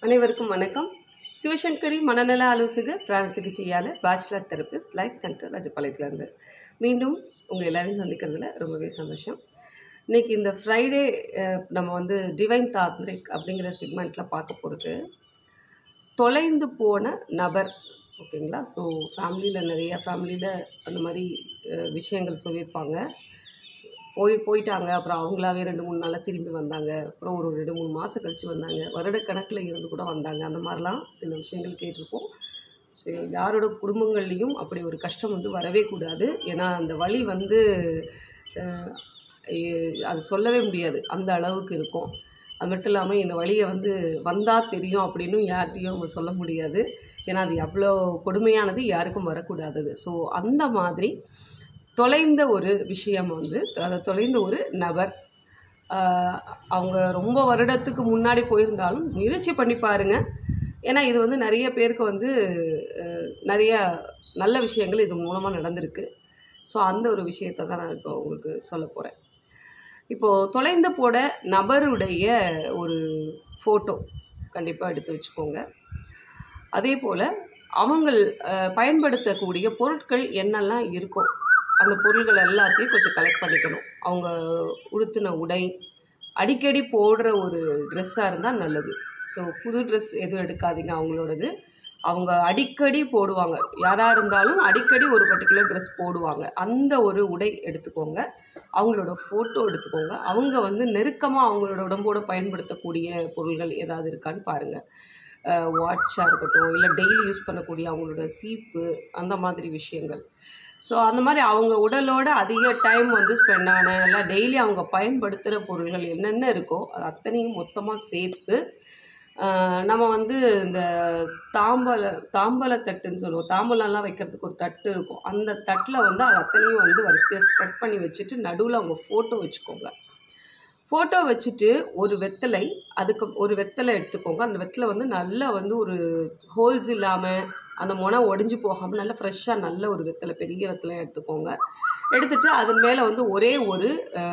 அனைவருக்கும் வணக்கம் சிவசங்கரி மனநல ஆலோசகர் பிராண சிகிச்சையாளர் பேச்சுலர் தெரபிஸ்ட் லைஃப் சென்டர் ராஜபாளையத்துலேருந்து மீண்டும் உங்கள் எல்லாரையும் சந்திக்கிறதுல ரொம்பவே சந்தோஷம் இன்றைக்கி இந்த ஃப்ரைடே நம்ம வந்து டிவைன் தாத்ரிக் அப்படிங்கிற செக்மெண்ட்டில் பார்க்க போகிறது தொலைந்து போன நபர் ஓகேங்களா ஸோ ஃபேமிலியில் நிறைய ஃபேமிலியில் அந்த மாதிரி அஹ், விஷயங்கள் சொல்லியிருப்பாங்க போய் போயிட்டாங்க அப்புறம் அவங்களாவே ரெண்டு மூணு நாளில் திரும்பி வந்தாங்க அப்புறம் ஒரு ரெண்டு மூணு மாதம் கழித்து வந்தாங்க வருடக்கணக்கில் இருந்து கூட வந்தாங்க அந்த மாதிரிலாம் சில விஷயங்கள் கேட்டிருப்போம் ஸோ யாரோட குடும்பங்கள்லேயும் அப்படி ஒரு கஷ்டம் வந்து வரவே கூடாது ஏன்னா அந்த வழி வந்து அஹ், எ- அது சொல்லவே முடியாது அந்த அளவுக்கு இருக்கும் அது மட்டும் இல்லாமல் இந்த வழியை வந்து வந்தால் தெரியும் அப்படின்னு யார்கிட்டையும் நம்ம சொல்ல முடியாது ஏன்னா அது அவ்வளோ கொடுமையானது யாருக்கும் வரக்கூடாதது ஸோ அந்த மாதிரி தொலைந்த ஒரு விஷயம் வந்து அதை தொலைந்த ஒரு நபர் ஆஹ் அவங்க ரொம்ப வருடத்துக்கு முன்னாடி போயிருந்தாலும் முயற்சி பண்ணி பாருங்க ஏன்னா இது வந்து நிறைய பேருக்கு வந்து அஹ், நிறைய நல்ல விஷயங்கள் இது மூலமாக நடந்திருக்கு ஸோ அந்த ஒரு விஷயத்தை தான் நான் இப்போ உங்களுக்கு சொல்ல போகிறேன் இப்போது தொலைந்து போட நபருடைய ஒரு ஃபோட்டோ கண்டிப்பாக எடுத்து வச்சுக்கோங்க அதே போல் அவங்கள் அஹ், பயன்படுத்தக்கூடிய பொருட்கள் என்னெல்லாம் இருக்கோ அந்த பொருள்கள் எல்லாத்தையும் கொஞ்சம் கலெக்ட் பண்ணிக்கணும் அவங்க உடுத்தின உடை அடிக்கடி போடுற ஒரு ட்ரெஸ்ஸாக இருந்தால் நல்லது ஸோ புது ட்ரெஸ் எதுவும் எடுக்காதீங்க அவங்களோடது அவங்க அடிக்கடி போடுவாங்க யாராக இருந்தாலும் அடிக்கடி ஒரு பர்டிகுலர் ட்ரெஸ் போடுவாங்க அந்த ஒரு உடை எடுத்துக்கோங்க அவங்களோட ஃபோட்டோ எடுத்துக்கோங்க அவங்க வந்து நெருக்கமாக அவங்களோட உடம்போட பயன்படுத்தக்கூடிய பொருள்கள் ஏதாவது இருக்கான்னு பாருங்கள் வாட்சாக இருக்கட்டும் இல்லை டெய்லி யூஸ் பண்ணக்கூடிய அவங்களோட சீப்பு அந்த மாதிரி விஷயங்கள் ஸோ அந்த மாதிரி அவங்க உடலோட அதிக டைம் வந்து ஸ்பெண்ட் ஆன இல்லை டெய்லி அவங்க பயன்படுத்துகிற பொருள்கள் என்னென்ன இருக்கோ அது அத்தனையும் மொத்தமாக சேர்த்து ஆஹ், நம்ம வந்து இந்த தாம்பல தாம்பல தட்டுன்னு சொல்லுவோம் தாம்பலம்லாம் வைக்கிறதுக்கு ஒரு தட்டு இருக்கும் அந்த தட்டில் வந்து அது அத்தனையும் வந்து வரிசையாக ஸ்ப்ரெட் பண்ணி வச்சுட்டு நடுவில் அவங்க ஃபோட்டோ வச்சுக்கோங்க ஃபோட்டோ வச்சுட்டு ஒரு வெத்தலை அதுக்கு ஒரு வெத்தலை எடுத்துக்கோங்க அந்த வெத்தலை வந்து நல்லா வந்து ஒரு ஹோல்ஸ் இல்லாமல் அந்த முனை ஒடிஞ்சு போகாமல் நல்லா ஃப்ரெஷ்ஷாக நல்ல ஒரு வெத்தலை பெரிய வெத்தலை எடுத்துக்கோங்க எடுத்துட்டு அதன் மேலே வந்து ஒரே ஒரு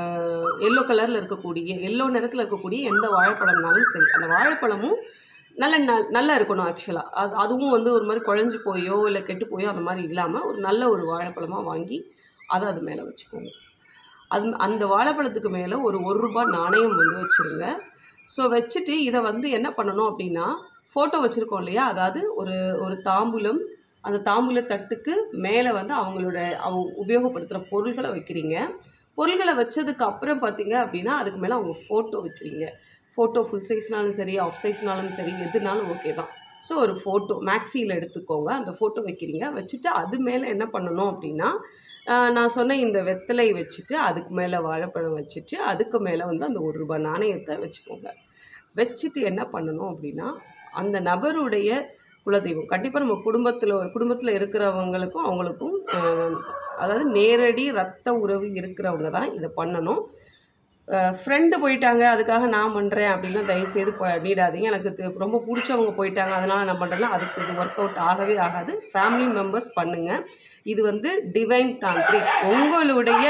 எல்லோ கலரில் இருக்கக்கூடிய எல்லோ நிறத்தில் இருக்கக்கூடிய எந்த வாழைப்பழம்னாலும் சரி அந்த வாழைப்பழமும் நல்ல ந- நல்லா இருக்கணும் ஆக்சுவலாக அது அதுவும் வந்து ஒரு மாதிரி குழஞ்சி போயோ இல்லை கெட்டு போயோ அந்த மாதிரி இல்லாமல் ஒரு நல்ல ஒரு வாழைப்பழமாக வாங்கி அதை அது மேலே வச்சுக்கோங்க அது அந்த வாழைப்பழத்துக்கு மேலே ஒரு ஒரு ரூபாய் நாணயம் வந்து வச்சுருங்க ஸோ வச்சுட்டு இதை வந்து என்ன பண்ணணும் அப்படின்னா ஃபோட்டோ வச்சுருக்கோம் இல்லையா அதாவது ஒரு ஒரு தாம்பூலம் அந்த தாம்பூல தட்டுக்கு மேலே வந்து அவங்களோட அவங்க உபயோகப்படுத்துகிற பொருள்களை வைக்கிறீங்க பொருள்களை வச்சதுக்கு அப்புறம் பார்த்தீங்க அப்படின்னா அதுக்கு மேலே அவங்க ஃபோட்டோ வைக்கிறீங்க ஃபோட்டோ ஃபுல் சைஸ்னாலும் சரி ஆஃப் சைஸ்னாலும் சரி எதுனாலும் ஓகே தான் ஸோ ஒரு ஃபோட்டோ மேக்ஸியில் எடுத்துக்கோங்க அந்த ஃபோட்டோ வைக்கிறீங்க வச்சுட்டு அது மேலே என்ன பண்ணணும் அப்படின்னா ஆஹ், நான் சொன்ன இந்த வெத்தலை வச்சுட்டு அதுக்கு மேலே வாழைப்பழம் வச்சுட்டு அதுக்கு மேலே வந்து அந்த ஒரு ரூபாய் நாணயத்தை வச்சுக்கோங்க வச்சுட்டு என்ன பண்ணணும் அப்படின்னா அந்த நபருடைய குலதெய்வம் கண்டிப்பாக நம்ம குடும்பத்தில் குடும்பத்தில் இருக்கிறவங்களுக்கும் அவங்களுக்கும் ஆஹ், அதாவது நேரடி ரத்த உறவு இருக்கிறவங்க தான் இதை பண்ணணும் ஃப்ரெண்டு போயிட்டாங்க அதுக்காக நான் பண்ணுறேன் அப்படின்லாம் தயவுசெய்து பண்ணிடாதீங்க எனக்கு இது ரொம்ப பிடிச்சவங்க போயிட்டாங்க அதனால் நான் பண்ணுறேன்னா அதுக்கு இது ஒர்க் அவுட் ஆகவே ஆகாது ஃபேமிலி மெம்பர்ஸ் பண்ணுங்கள் இது வந்து டிவைன் தாந்திரிக் உங்களுடைய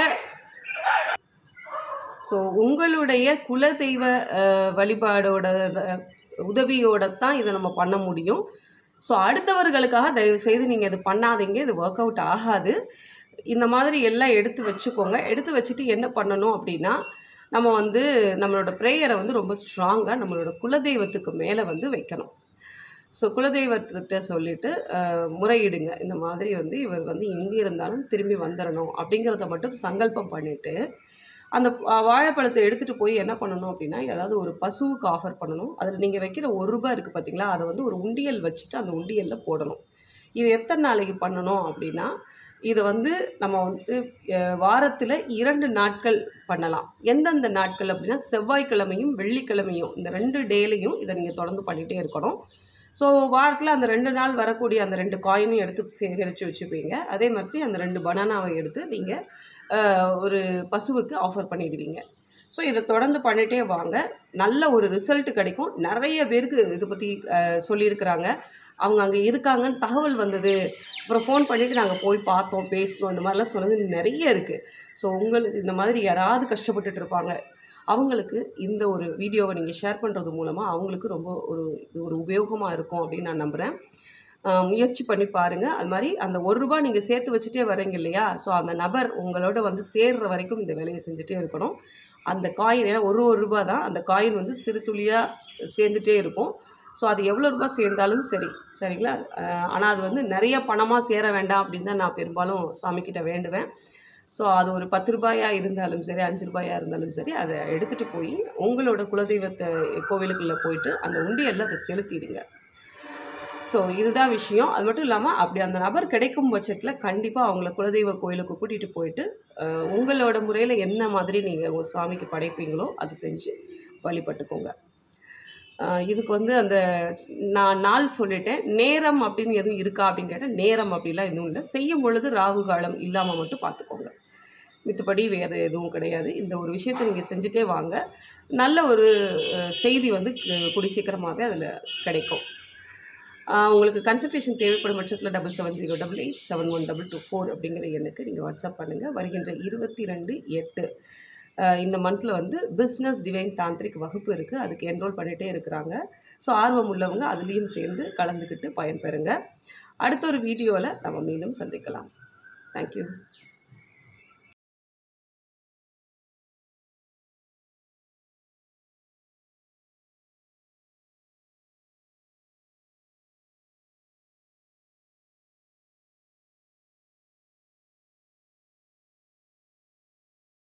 ஸோ உங்களுடைய குலதெய்வ அஹ், வழிபாடோட த- உதவியோட தான் இதை நம்ம பண்ண முடியும் ஸோ அடுத்தவர்களுக்காக தயவு செய்து நீங்கள் இது பண்ணாதீங்க இது ஒர்க் அவுட் ஆகாது இந்த மாதிரி எல்லாம் எடுத்து வச்சுக்கோங்க எடுத்து வச்சுட்டு என்ன பண்ணணும் அப்படின்னா நம்ம வந்து நம்மளோட ப்ரேயரை வந்து ரொம்ப ஸ்ட்ராங்காக நம்மளோட குலதெய்வத்துக்கு மேலே வந்து வைக்கணும் ஸோ குலதெய்வத்திட்ட சொல்லிட்டு அஹ், முறையிடுங்க இந்த மாதிரி வந்து இவர் வந்து எங்கே இருந்தாலும் திரும்பி வந்துடணும் அப்படிங்கிறத மட்டும் சங்கல்பம் பண்ணிவிட்டு அந்த வா- வாழைப்பழத்தை எடுத்துகிட்டு போய் என்ன பண்ணணும் அப்படின்னா ஏதாவது ஒரு பசுவுக்கு ஆஃபர் பண்ணணும் அதில் நீங்கள் வைக்கிற ஒரு ரூபாய் இருக்குது பார்த்தீங்களா அதை வந்து ஒரு உண்டியல் வச்சுட்டு அந்த உண்டியலில் போடணும் இது எத்தனை நாளைக்கு பண்ணணும் அப்படின்னா இதை வந்து நம்ம வந்து வாரத்தில் இரண்டு நாட்கள் பண்ணலாம் எந்தெந்த நாட்கள் அப்படின்னா செவ்வாய்க்கிழமையும் வெள்ளிக்கிழமையும் இந்த ரெண்டு டேலையும் இதை நீங்கள் தொடர்ந்து பண்ணிகிட்டே இருக்கணும் ஸோ வாரத்தில் அந்த ரெண்டு நாள் வரக்கூடிய அந்த ரெண்டு காயினையும் எடுத்து சேகரித்து வச்சுப்பீங்க அதே மாதிரி அந்த ரெண்டு பனானாவை எடுத்து நீங்கள் ஒரு பசுவுக்கு ஆஃபர் பண்ணிடுவீங்க ஸோ இதை தொடர்ந்து பண்ணிகிட்டே வாங்க நல்ல ஒரு ரிசல்ட் கிடைக்கும் நிறைய பேருக்கு இதை பற்றி சொல்லியிருக்கிறாங்க அவங்க அங்கே இருக்காங்கன்னு தகவல் வந்தது அப்புறம் ஃபோன் பண்ணிவிட்டு நாங்கள் போய் பார்த்தோம் பேசினோம் இந்த மாதிரிலாம் சொன்னது நிறைய இருக்குது ஸோ உங்களுக்கு இந்த மாதிரி யாராவது கஷ்டப்பட்டுட்டு இருப்பாங்க அவங்களுக்கு இந்த ஒரு வீடியோவை நீங்கள் ஷேர் பண்ணுறது மூலமாக அவங்களுக்கு ரொம்ப ஒரு இது ஒரு உபயோகமாக இருக்கும் அப்படின்னு நான் நம்புகிறேன் ஆஹ் முயற்சி பண்ணி பாருங்கள் அது மாதிரி அந்த ஒரு ரூபா நீங்கள் சேர்த்து வச்சுட்டே வரீங்க இல்லையா ஸோ அந்த நபர் உங்களோட வந்து சேர்ற வரைக்கும் இந்த வேலையை செஞ்சுட்டே இருக்கணும் அந்த காயின் ஏன்னா ஒரு ஒரு ரூபா தான் அந்த காயின் வந்து சிறு துளியாக சேர்ந்துட்டே இருக்கும் ஸோ அது எவ்வளோ ரூபாய் சேர்ந்தாலும் சரி சரிங்களா ஆனால் அது வந்து நிறைய பணமாக சேர வேண்டாம் அப்படின்னு தான் நான் பெரும்பாலும் சாமிக்கிட்ட வேண்டுவேன் ஸோ அது ஒரு பத்து ரூபாயாக இருந்தாலும் சரி அஞ்சு ரூபாயாக இருந்தாலும் சரி அதை எடுத்துகிட்டு போய் உங்களோட குலதெய்வத்தை கோவிலுக்குள்ளே போயிட்டு அந்த உண்டியலில் அதை செலுத்திடுங்க ஸோ இதுதான் விஷயம் அது மட்டும் இல்லாமல் அப்படி அந்த நபர் கிடைக்கும் பட்சத்தில் கண்டிப்பாக அவங்கள குலதெய்வ கோயிலுக்கு கூட்டிகிட்டு போயிட்டு அஹ், உங்களோட முறையில் என்ன மாதிரி நீங்கள் உங்கள் சாமிக்கு படைப்பீங்களோ அது செஞ்சு வழிபட்டுக்கோங்க அஹ், இதுக்கு வந்து அந்த நான் நாள் சொல்லிட்டேன் நேரம் அப்படின்னு எதுவும் இருக்கா அப்படின்னு கேட்டால் நேரம் அப்படிலாம் எதுவும் இல்லை செய்யும் பொழுது ராகு காலம் இல்லாமல் மட்டும் பார்த்துக்கோங்க மித்தபடி வேறு எதுவும் கிடையாது இந்த ஒரு விஷயத்தை நீங்கள் செஞ்சுட்டே வாங்க நல்ல ஒரு அஹ், செய்தி வந்து கு- கூடி சீக்கிரமாகவே அதில் கிடைக்கும் ஆஹ் உங்களுக்கு கன்சல்டேஷன் தேவைப்படும் பட்சத்தில் double seven zero double eight seven one double two four அப்படிங்கிற எண்ணுக்கு நீங்கள் வாட்ஸ்அப் பண்ணுங்கள் வருகின்ற இருபத்தி ரெண்டு எட்டு ஆஹ் இந்த மந்தில் வந்து பிஸ்னஸ் டிவைன் தாந்திரிக் வகுப்பு இருக்குது அதுக்கு என்ரோல் பண்ணிகிட்டே இருக்கிறாங்க ஸோ ஆர்வம் உள்ளவங்க அதுலேயும் சேர்ந்து கலந்துக்கிட்டு பயன்பெறுங்க அடுத்த ஒரு வீடியோவில் நம்ம மீண்டும் சந்திக்கலாம் தேங்க்யூ